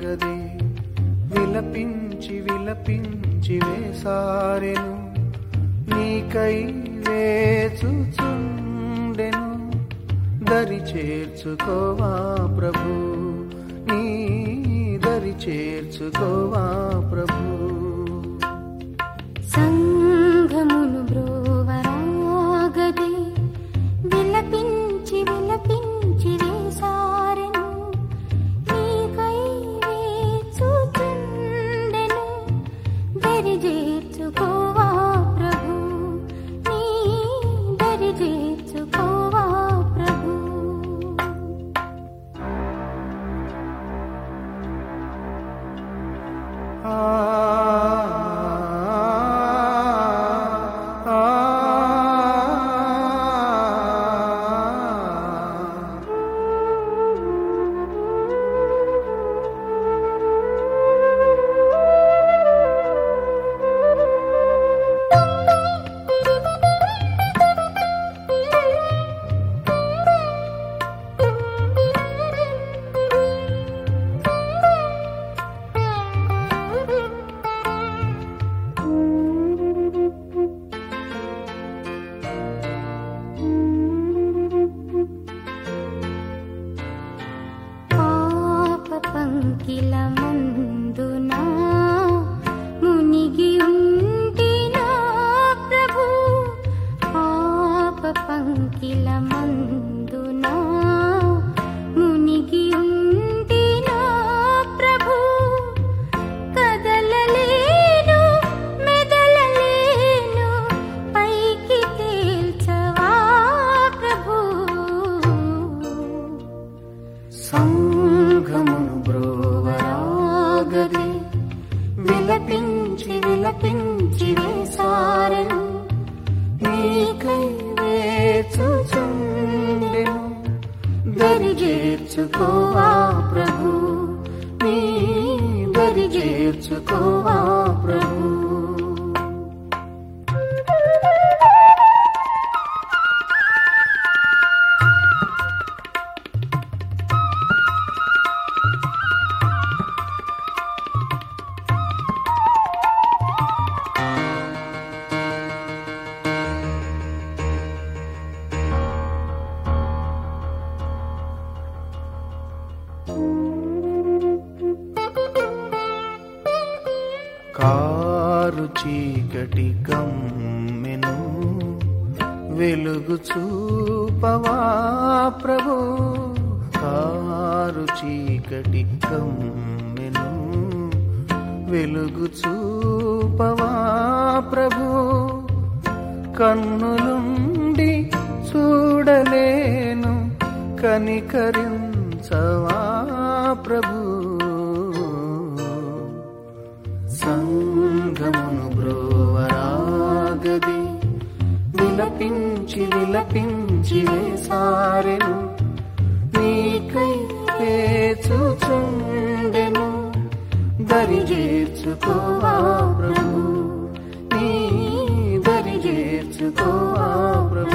ఆగదే విలపించి విలపించి వేసారెను నీకై వేచుచుండెను దరి చేర్చుకోవా ప్రభు నీ దరి చేర్చుకోవా ప్రభు సంఘమును బ్రోవరాగదే విలపించి విలపించి వేసారెను నీకై వేచుచుండెను దరి చేర్చుకోవా ప్రభు నీ దరి చేర్చుకోవా ప్రభు ఆ ఆ పాప పంకిల మందునా మునిగి ఉంటినా ప్రభు పాప పంకిల మందునా మునిగి ఉంటినా ప్రభు కదలలేను మెదలలేను పైకి తేల్చవా ప్రభు సంఘమును బ్రోవరాగదే విలపించి విలపించి వేసారెను నీకై వేచుచుండెను దరి చేర్చుకోవా ప్రభు నీ దరి చేర్చుకోవా ప్రభు కారు చీకటి కమ్మెను వెలుగు చూపవా ప్రభు కారు చీకటి కమ్మెను వెలుగు చూపవా ప్రభు కన్నులుండి చూడలేను కనికరించవా ప్రభు సంగమును బ్రోవరాగది విలపించి విలపించి వేసారెను నీకై వేచుచుండెను దరి చేర్చుకోవా ప్రభు నీ దరి చేర్చుకోవా ప్రభు